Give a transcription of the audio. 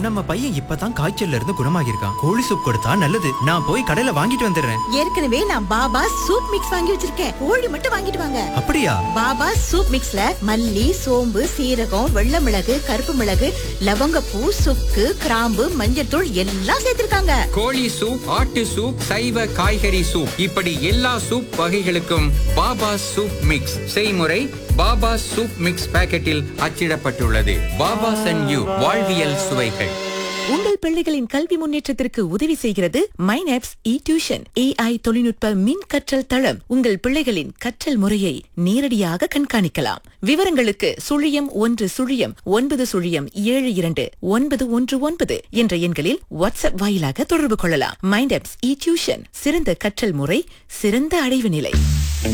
நம்ம பையன் இப்பதான் காய்ச்சல்ல இருந்து குணமாகிருக்கான் கோழி சூப் கொடுத்தா நல்லது நான் போய் கடையில வாங்கிட்டு வந்துடுறேன் ஏற்கனவே நான் பாபா சூப் மிக்ஸ் வாங்கி வச்சிருக்கேன் கோழி மட்டும் வாங்கிட்டு வாங்க அப்படியா பாபா சூப் மிக்ஸ்ல மல்லி சோம்பு சீரகம் வெள்ளை மிளகு கருப்பு மிளகு லவங்கப்பூ சுக்கு கிராம்பு மஞ்சள் தூள் எல்லாம் சேர்த்திருக்காங்க கோழி சூப் ஆட்டு சூப் சைவ காய்கறி சூப் இப்படி எல்லா சூப் வகைகளுக்கும் பாபா சூப் மிக்ஸ் செய்முறை பாபா சூப் மிக்ஸ் பாக்கெட்டில் அச்சிடப்பட்டுள்ளது பாபா அண்ட் யூ வாழ்வியல் சுவைகள் உங்கள் பிள்ளைகளின் கல்வி முன்னேற்றத்திற்கு உதவி செய்கிறது மைனாப்ஸ் இ டியூஷன் ஏஐ தொழில்நுட்ப மின் கற்றல் தளம் உங்கள் பிள்ளைகளின் கற்றல் முறையை நேரடியாக கண்காணிக்கலாம் விவரங்களுக்கு சுழியம் ஒன்று சுழியம் ஒன்பது சுழியம் ஏழு இரண்டு ஒன்பது ஒன்று ஒன்பது என்ற எண்களில் வாட்ஸ்அப் வாயிலாக தொடர்பு கொள்ளலாம் மைண்டாப்ஸ் இ டியூஷன் சிறந்த கற்றல் முறை சிறந்த அடைவு நிலை